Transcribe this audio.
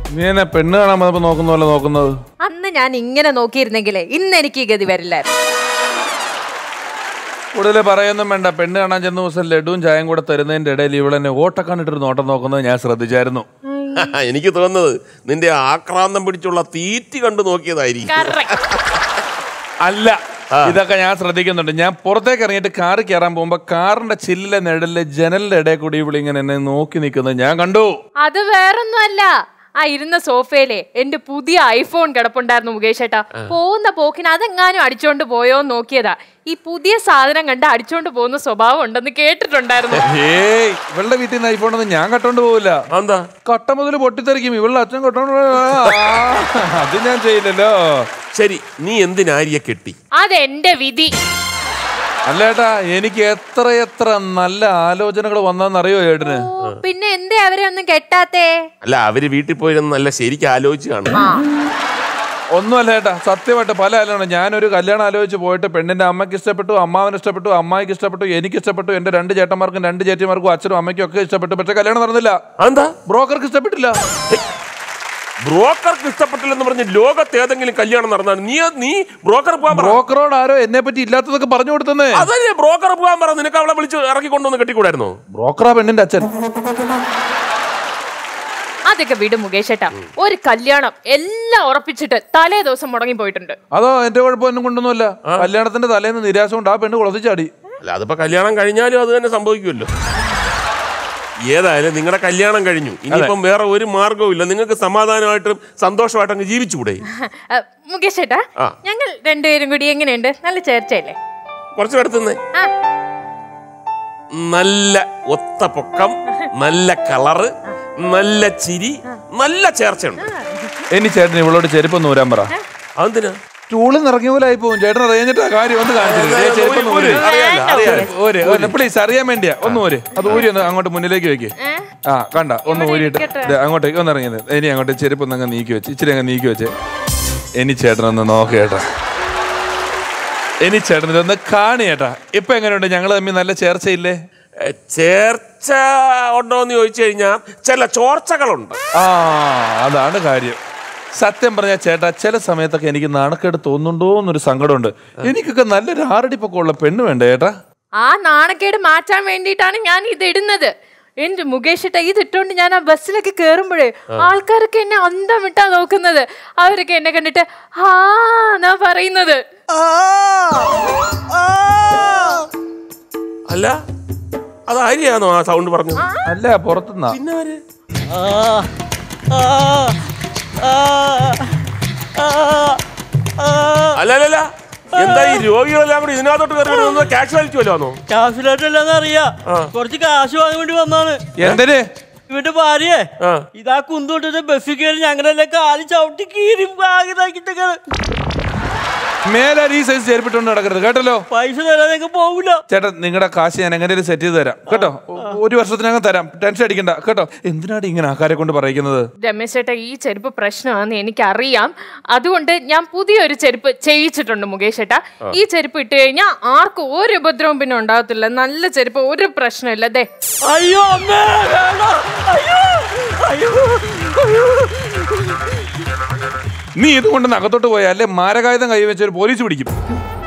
നീ എന്നെ പെണ്ണ് കാണാൻ വന്നപ്പോ നോക്കുന്ന പോലെ നോക്കുന്നത് അന്ന് ഞാൻ ഇങ്ങനെ നോക്കിയിരുന്നെങ്കിലേ ഇന്ന് എനിക്ക് ഈ ഗതി വരില്ലായിരുന്നു കൂടുതൽ പറയൊന്നും വേണ്ട പെണ്ണ് കാണാൻ ചെന്ന ദിവസം ലഡുവും ചായയും കൂടെ തരുന്നതിന്റെ ഇടയിൽ ഇവളെന്നെ ഓട്ടക്കണ്ണിട്ടൊരു നോട്ടം നോക്കുന്നത് ഞാൻ ശ്രദ്ധിച്ചായിരുന്നു എനിക്ക് തോന്നുന്നത് നിന്റെ ആക്രാന്തം പിടിച്ചുള്ള തീറ്റി കണ്ടു നോക്കിയതായിരിക്കും Correct. അല്ല ഇതൊക്കെ ഞാൻ ശ്രദ്ധിക്കുന്നുണ്ട് ഞാൻ പുറത്തേക്ക് ഇറങ്ങിയിട്ട് കാറ് കയറാൻ പോകുമ്പോ കാറിന്റെ ചില്ലിലെ നിഴലിലെ ജനലിന്റെ ഇടയിൽ കൂടി ഇവിടെ ഇങ്ങനെ എന്നെ നോക്കി നിൽക്കുന്നത് ഞാൻ കണ്ടു അത് വേറൊന്നുമല്ല ആ ഇരുന്ന സോഫയിലെ എന്റെ പുതിയ ഐഫോൺ കിടപ്പുണ്ടായിരുന്നു മുകേഷ് ഏട്ടാ പോകുന്ന പോക്കിന് അതെങ്ങാനും അടിച്ചോണ്ട് പോയോ എന്ന് നോക്കിയതാ ഈ പുതിയ സാധനം കണ്ട് അടിച്ചോണ്ട് പോകുന്ന സ്വഭാവം ഉണ്ടെന്ന് കേട്ടിട്ടുണ്ടായിരുന്നു ഏയ് ഇവളുടെ വീട്ടിൽ നിന്ന് ഐഫോൺ ഒന്നും ഞാൻ കട്ടോണ്ട് പോവില്ല എന്താ കട്ട മുതൽ പൊട്ടിത്തെറിക്കും ഇവളുടെ അച്ഛൻ കട്ടോണ്ട് പോ- ആ, അത് ഞാൻ ചെയ്യില്ലല്ലോ ശരി നീ എന്തിനാരിയെ കെട്ടി അതെന്റെ വിധി അല്ല ഏട്ടാ എനിക്ക് എത്ര എത്ര നല്ല ആലോചനകൾ വന്നതെന്നറിയോ ചേട്ടന് ഓ, പിന്നെ എന്തേ അവരെ ഒന്നും കെട്ടാത്തേ അല്ല അവര് വീട്ടിൽ പോയിരുന്ന് നല്ല ശരിക്കും ആലോചിച്ച് കാണും ഒന്നുമല്ല ഏട്ടാ സത്യമായിട്ട് പല ആലോചന ഞാനൊരു കല്യാണം ആലോചിച്ച് പോയിട്ട് പെണ്ണിന്റെ അമ്മയ്ക്ക് ഇഷ്ടപ്പെട്ടു അമ്മാവന് ഇഷ്ടപ്പെട്ടു അമ്മായിക്ക് ഇഷ്ടപ്പെട്ടു എനിക്ക് ഇഷ്ടപ്പെട്ടു എന്റെ രണ്ട് ചേട്ടന്മാർക്കും രണ്ട് ചേച്ചിമാർക്കും അച്ഛനും അമ്മയ്ക്കും ഒക്കെ ഇഷ്ടപ്പെട്ടു പക്ഷെ കല്യാണം നടന്നില്ല എന്താ ബ്രോക്കർക്ക് ഇഷ്ടപ്പെട്ടില്ല ബ്രോക്കർക്ക് ഇഷ്ടപ്പെട്ടില്ലെന്ന് പറഞ്ഞ് ലോകത്ത് ഏതെങ്കിലും കല്യാണം നടന്നാണ് നീ നീ ബ്രോക്കർ പോകാൻ പറ ബ്രോക്കറോട് ആരോ എന്നെ പറ്റി ഇല്ലാത്തതൊക്കെ പറഞ്ഞു കൊടുത്തന്നേ അതല്ലേ ബ്രോക്കർ പോകാൻ പറ നിനക്ക് അവളെ വിളിച്ച് ഇറക്കി കൊണ്ടുവന്ന് കെട്ടിക്കൂടായിരുന്നോ ബ്രോക്കറാ പെണ്ണിന്റെ അച്ഛൻ അതൊക്കെ വിട് മുകേഷ് ഏട്ടാ ഒരു കല്യാണം എല്ലാം ഉറപ്പിച്ചിട്ട് തലേ ദിവസം മുടങ്ങി പോയിട്ടുണ്ട് അതോ എന്റെ കുഴപ്പമൊന്നും കൊണ്ടൊന്നുമല്ല കല്യാണത്തിന്റെ തലേന്ന് നിരാശ കൊണ്ട് ആ പെണ്ണ് കുളത്തിച്ചാടി അല്ല അതിപ്പോ കല്യാണം കഴിഞ്ഞാലും അത് തന്നെ സംഭവിക്കുമല്ലോ ഏതായാലും നിങ്ങളുടെ കല്യാണം കഴിഞ്ഞു ഇനിയിപ്പം വേറെ ഒരു മാർഗവും ഇല്ല നിങ്ങൾക്ക് സമാധാനമായിട്ടും സന്തോഷമായിട്ടും അങ്ങ് ജീവിച്ചുകൂടെ ആ, മുകേഷ് ഏട്ടാ ആ. ഞങ്ങൾ രണ്ടുപേരും കൂടി എങ്ങനെയുണ്ട് നല്ല ചേർച്ചയല്ലേ കുറച്ച് കിടത്തുന്നേ ആ നല്ല ഒത്ത പൊക്കം നല്ല കളറ് നല്ല ചിരി നല്ല ചേർച്ചയുണ്ട് ഇനി ചേട്ടൻ ഇവളോട് ചെരുപ്പൊന്ന് ഊരാൻ പറ അതെന്തിനാ ചൂളിൽ നിന്ന് ഇറങ്ങിയ പോലെ ആയി പോകും ചേട്ടൻ അറിയാഞ്ഞിട്ടാ കാര്യം ഒന്ന് കാണിച്ചില്ല ഊര്, അറിയാലോ, അറിയാലോ. ഒരു പ്ലീസ് അറിയാൻ വേണ്ടിയാ ഒന്ന് ഊര് അത് ഊരി ഒന്ന് അങ്ങോട്ട് മുന്നിലേക്ക് വെക്ക് ഏ? ആ കണ്ട ഒന്ന് ഇവിടെ ഊരിയിട്ട് ഇരിക്കട്ടെ. ദേ, അങ്ങോട്ടേക്ക് ഒന്ന് ഇറങ്ങിയത് ഇനി അങ്ങോട്ട് ചെരുപ്പ് ഒന്ന് അങ്ങ് നീക്കി വെച്ച് ഇച്ചിരി അങ്ങ് നീക്കി വെച്ച് ഇനി ചേട്ടനൊന്ന് നോക്ക് ചേട്ടാ ഇനി ചേട്ടൻ ഇതൊന്ന് കാണി ചേട്ടാ ഇപ്പൊ എങ്ങനെയുണ്ട് ഞങ്ങൾ തമ്മിൽ നല്ല ചേർച്ചയില്ലേ ഏ, ചേർച്ച ഉണ്ടോ എന്ന് ചോദിച്ചു കഴിഞ്ഞാൽ ചില ചോർച്ചകളുണ്ട് ആ അതാണ് കാര്യം സത്യം പറഞ്ഞ ചേട്ടാ ചില സമയത്തൊക്കെ എനിക്ക് നാണക്കേട് തോന്നുന്നുണ്ടോ എന്നൊരു സങ്കടമുണ്ട് എനിക്കൊക്കെ നല്ലൊരു ആറടിപ്പൊക്കെ ഉള്ള പെണ്ണ് വേണ്ട ചേട്ടാ ആ നാണക്കേട് മാറ്റാൻ വേണ്ടിയിട്ടാണ് ഞാൻ ഇത് ഇടുന്നത് എന്റെ മുകേഷ് ഏട്ടാ ഇത് ഇട്ടുകൊണ്ട് ഞാൻ ആ ബസ്സിലൊക്കെ കേറുമ്പോഴേ ആൾക്കാരൊക്കെ എന്നെ അന്തം വിട്ടാ നോക്കുന്നത് അവരൊക്കെ എന്നെ കണ്ടിട്ട് ഹാ എന്നാ പറയുന്നത് അല്ല അത് ആര്യാണോ ആ സൗണ്ട് പറഞ്ഞത് അല്ല പുറത്തുനിന്നാ പിന്നെ ആര് അല്ല അല്ല അല്ല എന്താ ഈ രോഗികളെല്ലാം കൂടി ഇതിനകത്തോട്ട് കയറി വരുന്നത് കാഷ്വാലിറ്റി വല്ലോ ആണോ കാശിലായിട്ടല്ലെന്ന് അറിയാ കുറച്ച് കാശ് വാങ്ങാൻ വേണ്ടി വന്നാണ് എന്തിന് ഇവന്റെ ഭാര്യയെ ആ. ഇതാ കുന്തോട്ടിട്ട് ബസ്സിൽ കയറി ഞങ്ങളെല്ലാം കാലി ചവിട്ടി കീറി ആകിതാക്കിട്ടൊക്കെ മേലെ ഈ സൈസ് ചേർപ്പിട്ടുകൊണ്ട് നടക്കരുത് കേട്ടല്ലോ പൈസ തരാതെ ഞങ്ങൾ പോകില്ല ചേട്ടാ നിങ്ങളുടെ കാശ് ഞാൻ എങ്ങനെയും സെറ്റ് ചെയ്ത് തരാം കേട്ടോ ഒ- ഒരു വർഷത്തിനകം തരാം ടെൻഷൻ അടിക്കണ്ട കേട്ടോ എന്തിനാണ് ഇങ്ങനെ ആൾക്കാരെ കൊണ്ട് പറയിക്കുന്നത് രമേശ് ചേട്ടാ ഈ ചെരുപ്പ് പ്രശ്നമാണെന്ന് എനിക്കറിയാം അതുകൊണ്ട് ഞാൻ പുതിയൊരു ചെരുപ്പ് ചെയ്യിച്ചിട്ടുണ്ട് മുകേഷ് ചേട്ടാ ഈ ചെരുപ്പ് ഇട്ട് കഴിഞ്ഞാൽ ആർക്കും ഒരു ഉപദ്രവം പിന്നെ ഉണ്ടാകത്തില്ല നല്ല ചെരുപ്പ് ഒരു പ്രശ്നമില്ല ദേ അയ്യോ അമ്മേ വേണ്ട അയ്യോ അയ്യോ അയ്യോ നീ ഇതുകൊണ്ട് അകത്തോട്ട് പോയാൽ അല്ലെ മാരകായുധം കൈവച്ച് ഒരു പോലീസ് പിടിക്കും